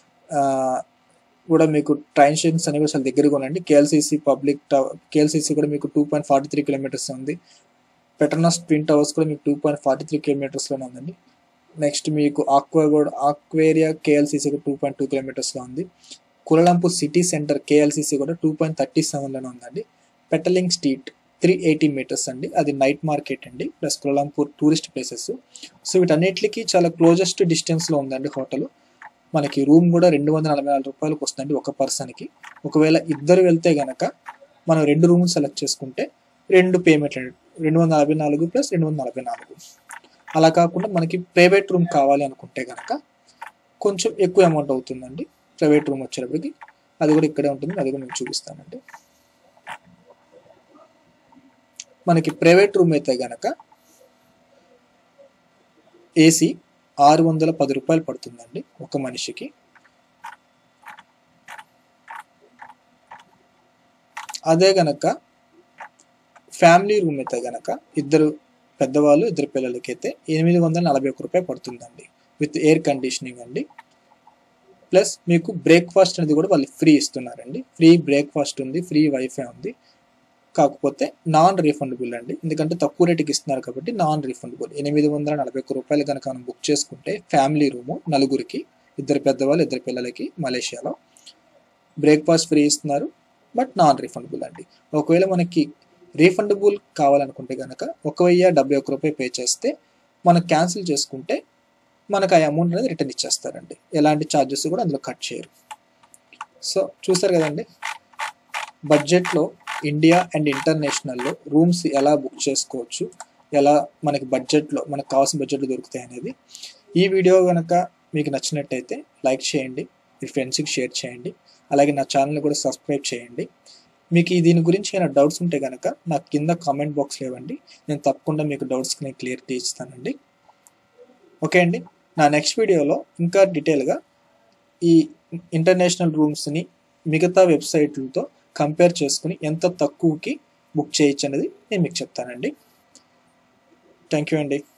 కూడా మీకు ట్రైన్ స్టేషన్స్ అనేవి కూడా చాలా దగ్గరగా ఉందండి కేఎల్సీసీ పబ్లిక్ కేఎల్సీసీ కూడా మీకు two point forty three kilometres ఉంది పెట్రోనాస్ ట్విన్ టవర్స్ కూడా మీకు టూ పాయింట్ ఫార్టీ త్రీ కిలోమీటర్స్లోనే ఉందండి నెక్స్ట్ మీకు ఆక్వా కూడా ఆక్వేరియా కేఎల్సీసీ కూడా టూ పాయింట్ టూ కిలోమీటర్స్లో ఉంది కులలంపూర్ సిటీ సెంటర్ కేఎల్సీసీ కూడా టూ పాయింట్ థర్టీ సెవెన్లోనే ఉందండి Petaling street three eighty meters అండి అది నైట్ మార్కెట్ అండి plus Kuala Lumpur tourist places so వీటన్నిటికి చాలా క్లోజెస్ట్ డిస్టెన్స్లో ఉందండి హోటల్ మనకి రూమ్ కూడా రెండు వందల నలభై నాలుగు రూపాయలకు వస్తుందండి ఒక పర్సన్కి ఒకవేళ ఇద్దరు వెళ్తే గనక మనం రెండు రూమ్లు సెలెక్ట్ చేసుకుంటే రెండు పేమెంట్ రెండు వందల నలభై నాలుగు ప్లస్ రెండు వందల నలభై నాలుగు అలా కాకుండా మనకి ప్రైవేట్ రూమ్ కావాలి అనుకుంటే కనుక కొంచెం ఎక్కువ అమౌంట్ అవుతుందండి ప్రైవేట్ రూమ్ వచ్చేటప్పటికి అది కూడా ఇక్కడే ఉంటుంది అది కూడా నేను చూపిస్తానండి మనకి ప్రైవేట్ రూమ్ అయితే గనక ఏసీ ఆరు వందల పది రూపాయలు పడుతుందండి ఒక మనిషికి అదే గనక ఫ్యామిలీ రూమ్ అయితే గనక ఇద్దరు పెద్దవాళ్ళు ఇద్దరు పిల్లలకి అయితే ఎనిమిది వందల నలభై ఒక్క రూపాయలు పడుతుందండి విత్ ఎయిర్ కండిషనింగ్ అండి ప్లస్ మీకు బ్రేక్ఫాస్ట్ అనేది కూడా వాళ్ళు ఫ్రీ ఇస్తున్నారండి ఫ్రీ బ్రేక్ఫాస్ట్ ఉంది ఫ్రీ వైఫై ఉంది కాకపోతే నాన్ రీఫండబుల్ అండి ఎందుకంటే తక్కువ రేటుకి ఇస్తున్నారు కాబట్టి నాన్ రీఫండబుల్ ఎనిమిది వందల నలభై ఒక్క రూపాయలు కనుక మనం బుక్ చేసుకుంటే ఫ్యామిలీ రూము నలుగురికి ఇద్దరు పెద్దవాళ్ళు ఇద్దరు పిల్లలకి మలేషియాలో బ్రేక్ఫాస్ట్ ఫ్రీ ఇస్తున్నారు బట్ నాన్ రీఫండబుల్ అండి ఒకవేళ మనకి రీఫండబుల్ కావాలనుకుంటే కనుక ఒక వెయ్యి డెబ్బై ఒక్క రూపాయి పే చేస్తే మనం క్యాన్సిల్ చేసుకుంటే మనకు ఆ అమౌంట్ అనేది రిటర్న్ ఇచ్చేస్తారండి ఎలాంటి ఛార్జెస్ కూడా అందులో కట్ చేయరు సో చూస్తారు కదండి బడ్జెట్లో ఇండియా అండ్ ఇంటర్నేషనల్లో రూమ్స్ ఎలా బుక్ చేసుకోవచ్చు ఎలా మనకి బడ్జెట్లో మనకు కావాల్సిన బడ్జెట్లో దొరుకుతాయి అనేది ఈ వీడియో కనుక మీకు నచ్చినట్టయితే లైక్ చేయండి మీ ఫ్రెండ్స్కి షేర్ చేయండి అలాగే నా ఛానల్ని కూడా సబ్స్క్రైబ్ చేయండి మీకు దీని గురించి ఏమైనా డౌట్స్ ఉంటే కనుక నాకు కింద కామెంట్ బాక్స్లో ఇవ్వండి నేను తప్పకుండా మీకు డౌట్స్కి నేను క్లియర్టీ ఇస్తానండి ఓకే అండి నా నెక్స్ట్ వీడియోలో ఇంకా డీటెయిల్గా ఈ ఇంటర్నేషనల్ రూమ్స్ని మిగతా వెబ్సైట్లతో కంపేర్ చేసుకుని ఎంత తక్కువకి బుక్ చేయొచ్చు అనేది నేను మీకు చెప్తానండి థ్యాంక్ యూ అండి